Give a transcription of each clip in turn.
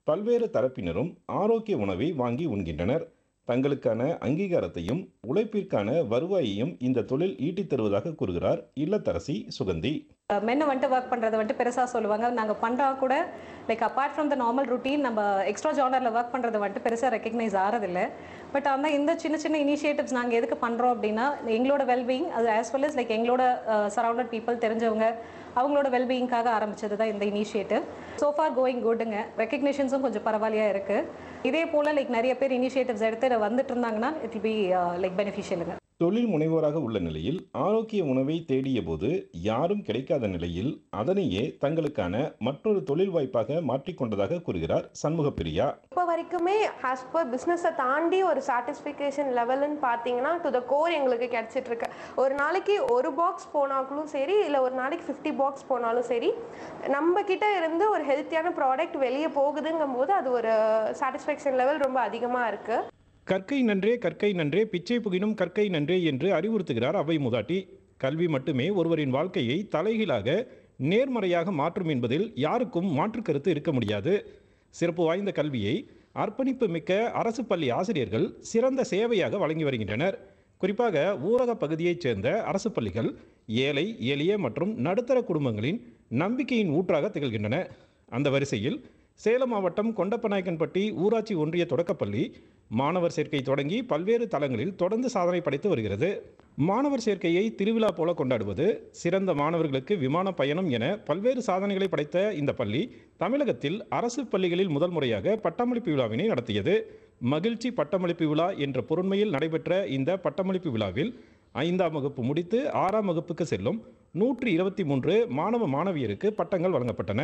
பல்வேறு தரப்பினரும் ஆரோக்கிய உணவை வாங்கி உண்கின்றனர் தங்களுக்கான அங்கீகாரத்தையும் உழைப்பிற்கான வருவாயையும் இந்த தொழில் ஈட்டித் தருவதாக கூறுகிறார் இல்லத்தரசி சுகந்தி மென்னு வந்துட்டு ஒர்க் பண்ணுறதை வந்துட்டு பெருசாக சொல்லுவாங்க நாங்கள் பண்ணுறா கூட like apart from the normal routine நம்ம எக்ஸ்ட்ரா ஜானரில் ஒர்க் பண்ணுறது வந்துட்டு பெருசாக ரெக்கக்னைஸ் ஆகிறதில்ல பட் ஆனால் இந்த சின்ன சின்ன இனிஷியேட்டிவ்ஸ் நாங்கள் எதுக்கு பண்ணுறோம் அப்படின்னா எங்களோட வெல்பீயிங் அது ஆஸ் வெல் as லைக் எங்களோட சரௌண்டட் பீப்புள் தெரிஞ்சவங்க அவங்களோட வெல்பீயிங்காக ஆரம்பிச்சது தான் இந்த இனிஷியேட்டிவ் சோஃபார் கோயிங் குட்டுங்க ரெக்கக்னிஷன்ஸும் கொஞ்சம் பரவாயில்லையா இருக்குது இதே போல் லைக் நிறைய பேர் இனிஷியேட்டிவ்ஸ் எடுத்து வந்துட்டு இருந்தாங்கன்னா இட் வில் பி லைக் பெனிஃபிஷியலுங்க தொழில் முனைவோராக உள்ள நிலையில் ஆரோக்கிய உணவை தேடிய போது யாரும் கிடைக்காத நிலையில் அதனையே தங்களுக்கான மற்றொரு தொழில் வாய்ப்பாக மாற்றிக்கொண்டதாக கூறுகிறார் சண்முக பிரியா இப்போ வரைக்குமே ஆஸ் பர் பிஸ்னஸை தாண்டி ஒரு சாட்டிஸ்ஃபிகேஷன் லெவல்னு பார்த்தீங்கன்னா டு த கோர் எங்களுக்கு கிடச்சிட்டு இருக்கு ஒரு நாளைக்கு ஒரு பாக்ஸ் போனாலும் சரி இல்லை ஒரு நாளைக்கு ஃபிஃப்டி பாக்ஸ் போனாலும் சரி நம்ம கிட்ட இருந்து ஒரு ஹெல்த்தியான ப்ராடக்ட் வெளியே போகுதுங்கும் போது அது ஒரு சாட்டிஸ்ஃபேக்ஷன் லெவல் ரொம்ப அதிகமாக இருக்குது கற்கை நன்றே கற்கை நன்றே பிச்சை புகினும் கற்கை நன்றே என்று அறிவுறுத்துகிறார் அவை முதாட்டி கல்வி மட்டுமே ஒருவரின் வாழ்க்கையை தலைகீழாக நேர்மறையாக மாற்றும் என்பதில் யாருக்கும் மாற்று கருத்து இருக்க முடியாது சிறப்பு வாய்ந்த கல்வியை அர்ப்பணிப்பு மிக்க அரசு பள்ளி ஆசிரியர்கள் சிறந்த சேவையாக வழங்கி வருகின்றனர் குறிப்பாக ஊரக பகுதியைச் சேர்ந்த அரசு பள்ளிகள் ஏழை எளிய மற்றும் நடுத்தர குடும்பங்களின் நம்பிக்கையின் ஊற்றாக திகழ்கின்றன அந்த வரிசையில் சேலம் மாவட்டம் கொண்டப்பநாயக்கன்பட்டி ஊராட்சி ஒன்றிய தொடக்கப்பள்ளி மாணவர் சேர்க்கை தொடங்கி பல்வேறு தளங்களில் தொடர்ந்து சாதனை படைத்து வருகிறது மாணவர் சேர்க்கையை திருவிழா போல கொண்டாடுவது சிறந்த மாணவர்களுக்கு விமான பயணம் என பல்வேறு சாதனைகளை படைத்த இந்த பள்ளி தமிழகத்தில் அரசு பள்ளிகளில் முதல் முறையாக பட்டமளிப்பு விழாவினை நடத்தியது மகிழ்ச்சி பட்டமளிப்பு விழா என்ற பொருண்மையில் நடைபெற்ற இந்த பட்டமளிப்பு விழாவில் ஐந்தாம் வகுப்பு முடித்து ஆறாம் வகுப்புக்கு செல்லும் நூற்றி இருபத்தி மூன்று மாணவ மாணவியருக்கு பட்டங்கள் வழங்கப்பட்டன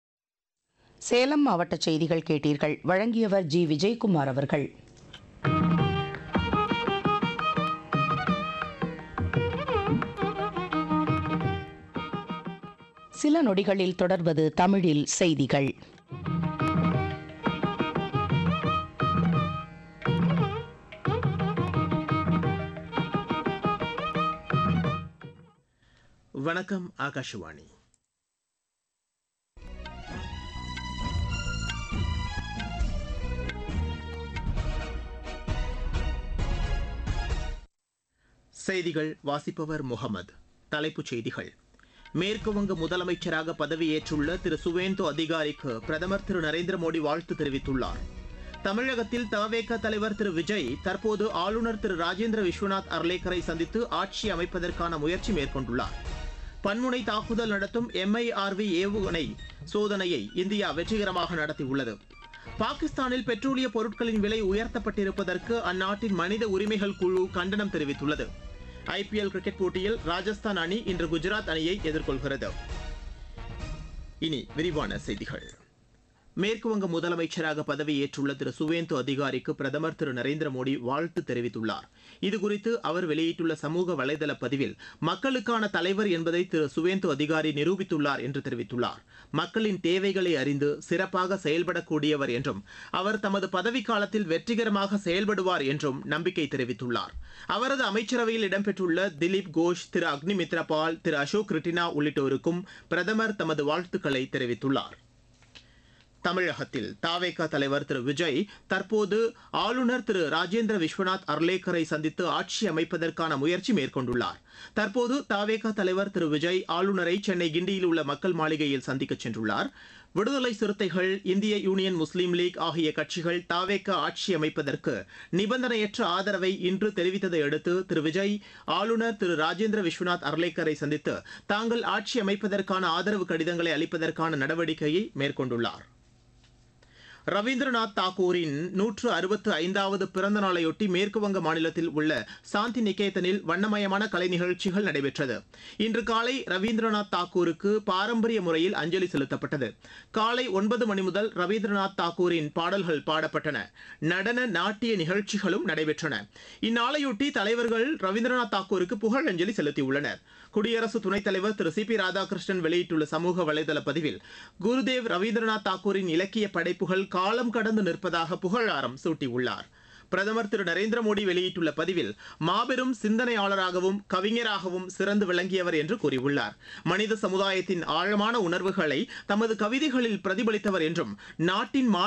சேலம் மாவட்ட செய்திகள் கேட்டீர்கள் வழங்கியவர் ஜி விஜயகுமார் அவர்கள் சில நொடிகளில் தொடர்வது தமிழில் செய்திகள் வணக்கம் ஆகாஷவாணி செய்திகள் வாசிப்பவர் முகமது தலைப்புச் செய்திகள் மேற்கு வங்க முதலமைச்சராக பதவியேற்றுள்ள திரு சுவேந்து அதிகாரிக்கு பிரதமர் திரு நரேந்திர மோடி வாழ்த்து தெரிவித்துள்ளார் தமிழகத்தில் தவேக தலைவர் திரு விஜய் தற்போது ஆளுநர் திரு ராஜேந்திர விஸ்வநாத் அர்லேக்கரை சந்தித்து ஆட்சி அமைப்பதற்கான முயற்சி மேற்கொண்டுள்ளார் பன்முனை தாக்குதல் நடத்தும் எம்ஐஆர்வி ஏவுகணை சோதனையை இந்தியா வெற்றிகரமாக நடத்தியுள்ளது பாகிஸ்தானில் பெட்ரோலிய பொருட்களின் விலை உயர்த்தப்பட்டிருப்பதற்கு அந்நாட்டின் மனித உரிமைகள் குழு கண்டனம் தெரிவித்துள்ளது ஐபிஎல் கிரிக்கெட் போட்டியில் ராஜஸ்தான் அணி இன்று குஜராத் அணியை எதிர்கொள்கிறது இனி விரிவான செய்திகள் மேற்குவங்க முதலமைச்சராக பதவியேற்றுள்ள திரு சுவேந்து அதிகாரிக்கு பிரதமர் திரு நரேந்திர மோடி வாழ்த்து தெரிவித்துள்ளார் இதுகுறித்து அவர் வெளியிட்டுள்ள சமூக வலைதள பதிவில் மக்களுக்கான தலைவர் என்பதை திரு சுவேந்து அதிகாரி நிரூபித்துள்ளார் என்று தெரிவித்துள்ளார் மக்களின் தேவைகளை அறிந்து சிறப்பாக செயல்படக்கூடியவர் என்றும் அவர் தமது பதவிக்காலத்தில் வெற்றிகரமாக செயல்படுவார் என்றும் நம்பிக்கை தெரிவித்துள்ளார் அவரது அமைச்சரவையில் இடம்பெற்றுள்ள திலீப் கோஷ் திரு அக்னிமித்ரா பால் திரு அசோக் ரிட்டினா உள்ளிட்டோருக்கும் பிரதமர் தமது வாழ்த்துக்களை தெரிவித்துள்ளார் தமிழகத்தில் தாவேகா தலைவர் திரு விஜய் தற்போது ஆளுநர் திரு ராஜேந்திர விஸ்வநாத் அர்லேக்கரை சந்தித்து ஆட்சி அமைப்பதற்கான முயற்சி மேற்கொண்டுள்ளார் தற்போது தாவேகா தலைவர் திரு விஜய் ஆளுநரை சென்னை கிண்டியில் உள்ள மக்கள் மாளிகையில் சந்திக்க சென்றுள்ளார் விடுதலை சிறுத்தைகள் இந்திய யூனியன் முஸ்லீம் லீக் ஆகிய கட்சிகள் தாவேகா ஆட்சி அமைப்பதற்கு நிபந்தனையற்ற ஆதரவை இன்று தெரிவித்ததை அடுத்து திரு விஜய் ஆளுநர் திரு ராஜேந்திர விஸ்வநாத் அர்லேக்கரை சந்தித்து தாங்கள் ஆட்சி அமைப்பதற்கான ஆதரவு கடிதங்களை அளிப்பதற்கான நடவடிக்கையை மேற்கொண்டுள்ளார் ரவீந்திரநாத் தாகூரின் நூற்று அறுபத்து ஐந்தாவது பிறந்த நாளையொட்டி மேற்குவங்க மாநிலத்தில் உள்ள சாந்தி நிகேதனில் வண்ணமயமான கலை நிகழ்ச்சிகள் நடைபெற்றது இன்று காலை ரவீந்திரநாத் தாகூருக்கு பாரம்பரிய முறையில் அஞ்சலி செலுத்தப்பட்டது காலை ஒன்பது மணி முதல் ரவீந்திரநாத் தாகூரின் பாடல்கள் பாடப்பட்டன நடன நாட்டிய நிகழ்ச்சிகளும் நடைபெற்றன இந்நாளையொட்டி தலைவர்கள் ரவீந்திரநாத் தாகூருக்கு புகழஞ்சலி செலுத்தியுள்ளனர் குடியரசு துணைத் தலைவர் திரு சி பி ராதாகிருஷ்ணன் வெளியிட்டுள்ள சமூக வலைதள பதிவில் குருதேவ் ரவீந்திரநாத் தாகூரின் இலக்கிய படைப்புகள் காலம் கடந்து நிற்பதாக புகழாரம் சூட்டியுள்ளார் பிரதமர் திரு நரேந்திர மோடி வெளியிட்டுள்ள பதிவில் மாபெரும் சிந்தனையாளராகவும் கவிஞராகவும் சிறந்து விளங்கியவர் என்று கூறியுள்ளார் மனித சமுதாயத்தின் ஆழமான உணர்வுகளை தமது கவிதைகளில் பிரதிபலித்தவர் என்றும் நாட்டின்